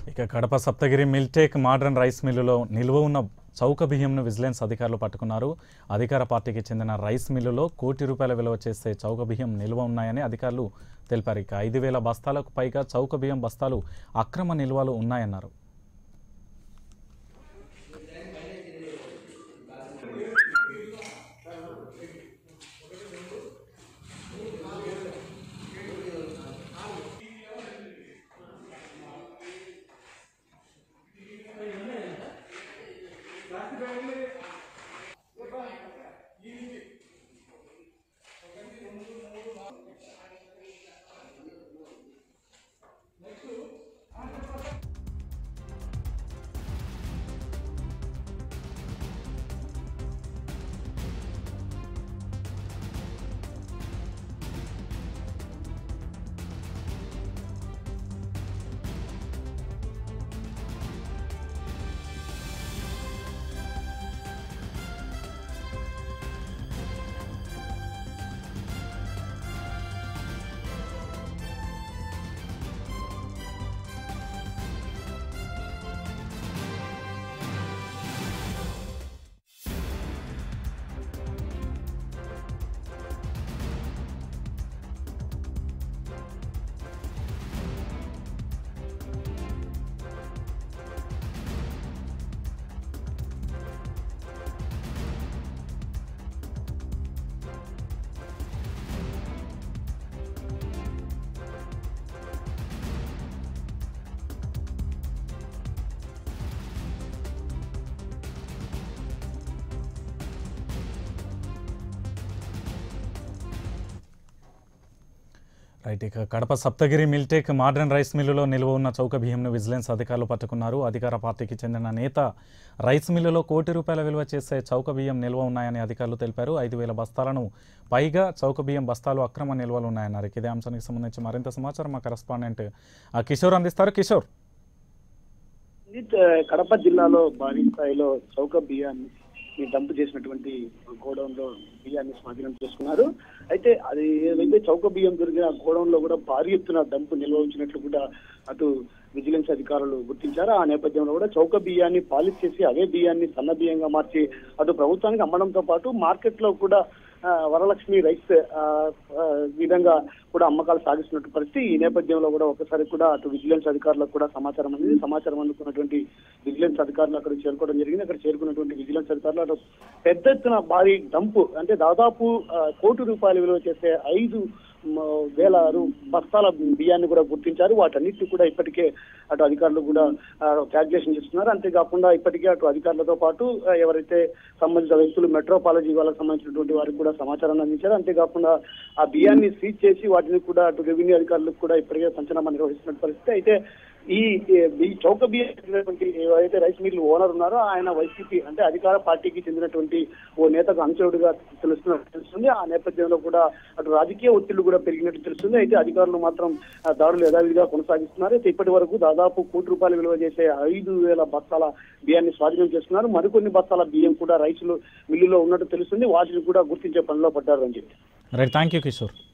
ఇక కడప సప్తగిరి మిల్టేక్ modern rice మిల్లులో నిల్వ ఉన్న చౌక బియ్యంను విజిలెన్స్ అధికారులు పట్టుకున్నారు అధికార పార్టీకి చెందిన రైస్ మిల్లులో కోటి రూపాయల విలువ చేసే చౌక బియ్యం నిల్వ ఉన్నాయని అధికారులు తెలిపారు ఇక ఐదు వేల బస్తాలకు పైగా చౌక బియ్యం బస్తాలు అక్రమ నిల్వలు ఉన్నాయన్నారు రైట్ ఇక కడప సప్తగిరి మిల్టేక్ మోడర్న్ రైస్ మిల్లులో నిల్వ ఉన్న చౌక బియ్యంను విజిలెన్స్ అధికారులు పట్టుకున్నారు అధికార పార్టీకి చెందిన నేత రైస్ మిల్లులో కోటి రూపాయల విలువ చేసే చౌక బియ్యం నిల్వ ఉన్నాయని అధికారులు తెలిపారు ఐదు వేల బస్తాలను పైగా చౌక బియ్యం బస్తాలు అక్రమ నిల్వలు ఉన్నాయన్నారు ఇక ఇదే అంశానికి సంబంధించి మరింత సమాచారం మా కరెస్పాండెంట్ ఆ, కిషోర్ అందిస్తారు కిషోర్ ఇది కడప జిల్లాలో భారీ స్థాయిలో చౌక బియ్యాన్ని ఈ డంప్ చేసినటువంటి గోడౌన్ లో బియ్యాన్ని స్వాధీనం చేసుకున్నారు అయితే అది ఏదైతే చౌక బియ్యం దొరికిన గోడౌన్ లో కూడా భారీ ఎత్తున డంప్ నిల్వ ఉంచినట్లు కూడా అటు విజిలెన్స్ అధికారులు గుర్తించారు ఆ నేపథ్యంలో కూడా చౌక బియ్యాన్ని పాలిష్ చేసి అదే బియ్యాన్ని సన్న బియ్యంగా మార్చి అటు ప్రభుత్వానికి అమ్మడంతో పాటు మార్కెట్ లో కూడా ఆ, వరలక్ష్మి రైస్ ఆ, ఆ, విధంగా కూడా అమ్మకాలు సాగిస్తున్నట్టు పరిస్థితి ఈ నేపథ్యంలో కూడా ఒకసారి కూడా అటు విజిలెన్స్ అధికారులకు కూడా సమాచారం అందింది సమాచారం అందుకున్నటువంటి విజిలెన్స్ అధికారులు అక్కడ చేరుకోవడం జరిగింది అక్కడ చేరుకున్నటువంటి విజిలెన్స్ అధికారులు అటు పెద్ద ఎత్తున భారీ డంపు అంటే దాదాపు ఆ, కోటి రూపాయల విలువ చేసే ఐదు మ, వేల రు- బస్తాల బియ్యాన్ని కూడా గుర్తించారు వాటన్నిటిని కూడా ఇప్పటికే అటు అధికారులు కూడా క్యాల్కులేషన్ చేస్తున్నారు అంతేకాకుండా ఇప్పటికే అటు అధికారులతో పాటు ఆ, ఎవరైతే సంబంధిత వ్యక్తులు మెట్రోపాలజీ వాళ్ళకి సంబంధించినటువంటి వారికి కూడా సమాచారాన్ని అందించారు అంతేకాకుండా ఆ బియ్యాన్ని సీజ్ చేసి వాటిని కూడా అటు రెవెన్యూ అధికారులకు కూడా ఇప్పటికే పంచనామా నిర్వహిస్తున్న పరిస్థితి అయితే ఈ ఈ చౌక బియ్యం చెందినటువంటి ఎవరైతే రైస్ మిల్ ఓనర్ ఉన్నారో ఆయన వైసీపీ అంటే అధికార పార్టీకి చెందినటువంటి ఓ నేతకు అనుచరుడుగా తెలుస్తున్నట్టు తెలుస్తుంది ఆ నేపథ్యంలో కూడా అటు రాజకీయ ఒత్తిళ్లు కూడా పెరిగినట్టు తెలుస్తుంది అయితే అధికారులు మాత్రం ఆ, దాడులు యథావిధిగా కొనసాగిస్తున్నారు అయితే ఇప్పటి వరకు దాదాపు కోటి రూపాయలు విలువ చేసే ఐదు వేల బస్తాల బియ్యాన్ని స్వాధీనం చేస్తున్నారు మరికొన్ని బస్తాల బియ్యం కూడా రైతులు మిల్లులో ఉన్నట్టు తెలుస్తుంది వాటిని కూడా గుర్తించే పనిలో పడ్డారు అని చెప్పి రైట్ థ్యాంక్ యూ కిషోర్